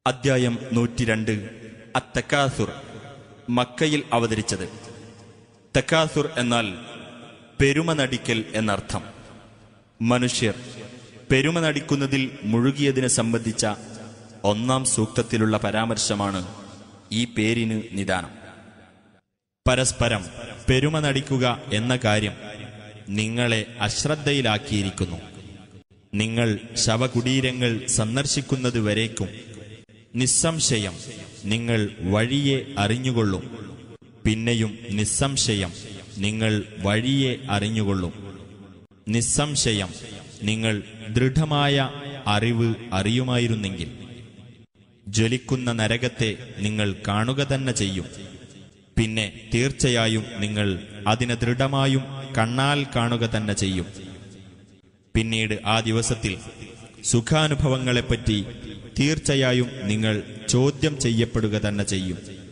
അദ്ധ്യായം നൂറ്റിരണ്ട് അത്തക്കാസുർ മക്കയിൽ അവതരിച്ചത് തക്കാസുർ എന്നാൽ പെരുമ നടിക്കൽ എന്നർത്ഥം മനുഷ്യർ പെരുമ നടിക്കുന്നതിൽ മുഴുകിയതിനെ സംബന്ധിച്ച ഒന്നാം സൂക്തത്തിലുള്ള പരാമർശമാണ് ഈ പേരിന് നിദാനം പരസ്പരം പെരുമ നടിക്കുക എന്ന കാര്യം നിങ്ങളെ അശ്രദ്ധയിലാക്കിയിരിക്കുന്നു നിങ്ങൾ ശവകുടീരങ്ങൾ സന്ദർശിക്കുന്നതുവരേക്കും നിസ്സംശയം നിങ്ങൾ വഴിയെ അറിഞ്ഞുകൊള്ളും പിന്നെയും നിസ്സംശയം നിങ്ങൾ വഴിയെ അറിഞ്ഞുകൊള്ളും നിസ്സംശയം നിങ്ങൾ ദൃഢമായ അറിവ് അറിയുമായിരുന്നെങ്കിൽ ജ്വലിക്കുന്ന നരകത്തെ നിങ്ങൾ കാണുക തന്നെ ചെയ്യും പിന്നെ തീർച്ചയായും നിങ്ങൾ അതിനെ ദൃഢമായും കണ്ണാൽ കാണുക തന്നെ ചെയ്യും പിന്നീട് ആ ദിവസത്തിൽ സുഖാനുഭവങ്ങളെപ്പറ്റി തീർച്ചയായും നിങ്ങൾ ചോദ്യം ചെയ്യപ്പെടുക തന്നെ ചെയ്യും